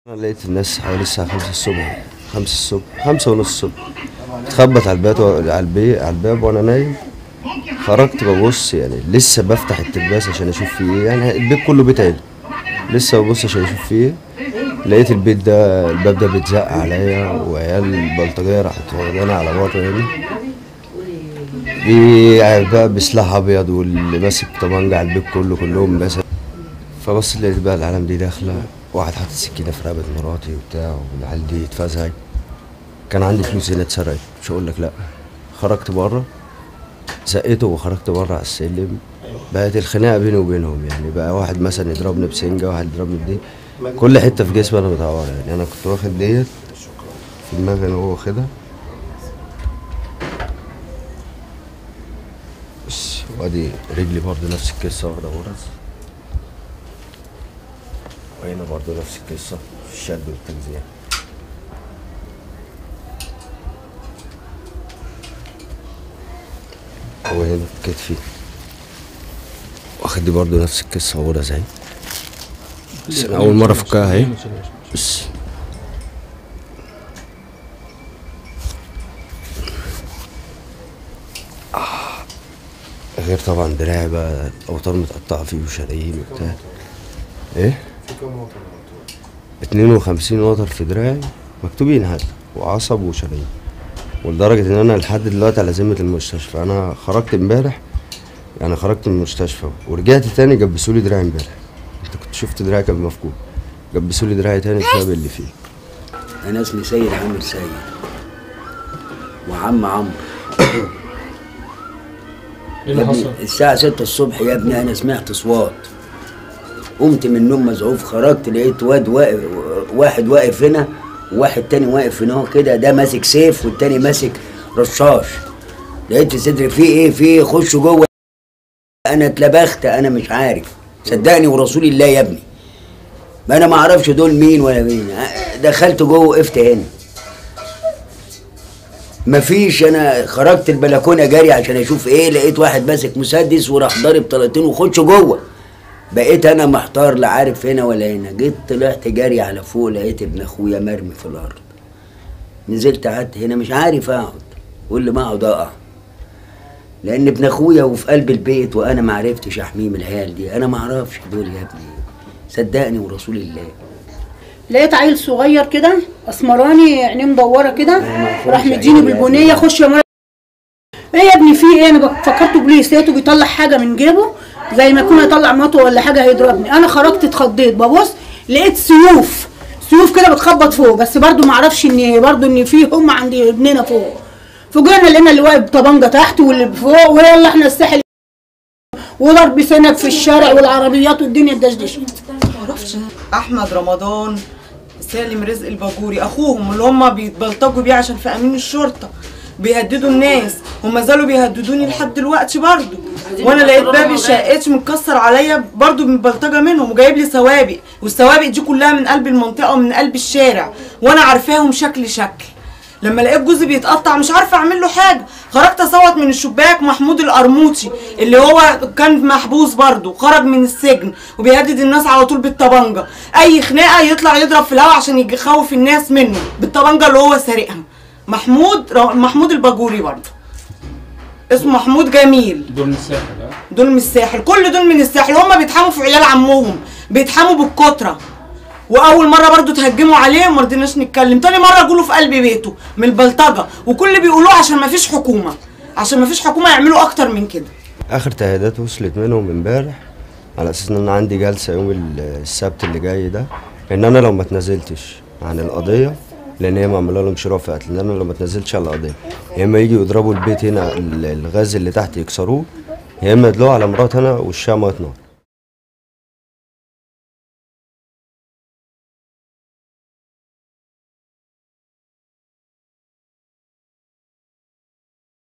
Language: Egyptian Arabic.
انا لقيت الناس حوالي الساعة خمسة الصبح خمسة الصبح خمسة ونص الصبح تخبط على الباب على البيت على الباب وانا نايم خرجت ببص يعني لسه بفتح التلباس عشان اشوف فيه ايه يعني البيت كله بيت عيلة لسه ببص عشان اشوف فيه ايه لقيت البيت ده الباب ده بيتزق عليا وعيال بلطجية راحت واخدانا على بره يعني في بقى بسلاح ابيض واللي ماسك طبنجة على البيت كله كلهم بس فبص لقيت بقى العالم دي داخله واحد حاطط سكينه في رقبه مراتي وبتاع والعيال دي اتفزعت كان عندي فلوس هنا اتسرقت مش هقول لك لا خرجت بره زقيته وخرجت بره على السلم بقت الخناقه بيني وبينهم يعني بقى واحد مثلا يضربني بسنجه واحد يضربني بدي كل حته في جسمي انا متعوره يعني انا كنت واخد ديت في دماغي انا هو واخدها بس وادي رجلي برضه نفس القصه واخده غرز وهنا برضه نفس القصه الشد والتنزيع وهنا في كتفي واخد دي برضه نفس القصه غرز اهي بس انا اول مره افكها اهي بس غير طبعا دراعي بقى اوتار متقطعه فيه وشرايين وبتاع ايه في كام وطن 52 وتر في دراعي مكتوبين حتى وعصب وشرايين ولدرجة إن أنا لحد دلوقتي على ذمة المستشفى أنا خرجت امبارح يعني خرجت من المستشفى ورجعت تاني جبسولي دراعي امبارح أنت كنت شفت دراعي كان مفكوك جبسولي دراعي تاني بسبب اللي فيه انا اسمي سيد عامر سيد وعم عمرو ايه يا اللي ابني حصل؟ الساعة 6 الصبح يا ابني أنا سمعت أصوات قمت من النوم مزعوف خرجت لقيت واد واقف واحد واقف هنا وواحد تاني واقف هنا هو كده ده ماسك سيف والتاني ماسك رشاش لقيت في صدري في ايه في ايه خشوا جوه انا اتلبخت انا مش عارف صدقني ورسول الله يا ابني ما انا ما اعرفش دول مين ولا مين دخلت جوه وقفت هنا مفيش انا خرجت البلكونه جري عشان اشوف ايه لقيت واحد ماسك مسدس وراح ضارب طلقتين وخدش جوه بقيت انا محتار لا عارف هنا ولا هنا جيت طلعت جري على فوق لقيت ابن اخويا مرمي في الارض نزلت قعدت هنا مش عارف اقعد واللي ما اقعد اقع لان ابن اخويا وفي قلب البيت وانا ما عرفتش احميه من العيال دي انا ما اعرفش دول يا ابني صدقني ورسول الله لقيت عيل صغير كده اسمراني عينيه مدوره كده مفهومش راح مديني عينيه بالبنيه يعني. خش يا مرة ايه يا ابني في ايه انا فكرته بوليس لقيته بيطلع حاجه من جيبه زي ما يكون هيطلع مطوه ولا حاجه هيضربني انا خرجت اتخضيت ببص لقيت سيوف سيوف كده بتخبط فوق بس برضو ما اعرفش ان برضو ان في هم عند ابننا فوق فجينا لقينا اللي واقف بطبنجه تحت واللي فوق ويلا احنا الساحل وضرب سنك في الشارع والعربيات والدنيا اتدشدشت احمد رمضان سالم رزق الباجوري اخوهم اللي هم بيتبلطجوا بيه عشان في امين الشرطه بيهددوا الناس وما زالوا بيهددوني لحد دلوقتي برضه وانا لقيت بابي شقتي متكسر عليا برضه من بلطجه منهم وجايب لي سوابق والسوابق دي كلها من قلب المنطقه ومن قلب الشارع وانا عارفاهم شكل شكل لما لقيت جوزي بيتقطع مش عارفه اعمل له حاجه خرجت اصوت من الشباك محمود القرموطي اللي هو كان محبوس برضه خرج من السجن وبيهدد الناس على طول بالطبنجه اي خناقه يطلع يضرب في الهواء عشان يجي يخوف الناس منه بالطبنجه اللي هو سارقها محمود ر- محمود الباجوري برضه اسمه محمود جميل دول من الساحل ها؟ دول من الساحل كل دول من الساحل هم بيتحاموا في عيال عمهم بيتحاموا بالكتره واول مره برضو تهجموا عليه وما رضيناش نتكلم تاني مره جوله في قلب بيته من البلطجه وكل اللي بيقولوه عشان ما فيش حكومه عشان ما فيش حكومه يعملوا اكتر من كده اخر تهديدات وصلت منهم امبارح على اساس ان انا عندي جلسه يوم ال- السبت اللي جاي ده ان انا لو ما اتنازلتش عن القضيه لان هي معموله لهم شراء في قتل ان انا لو ما اتنازلتش عن القضيه يا اما يجي يضربوا البيت هنا ال- الغاز اللي تحت يكسروه يا اما يدلوه على مرات انا وشها ميه نار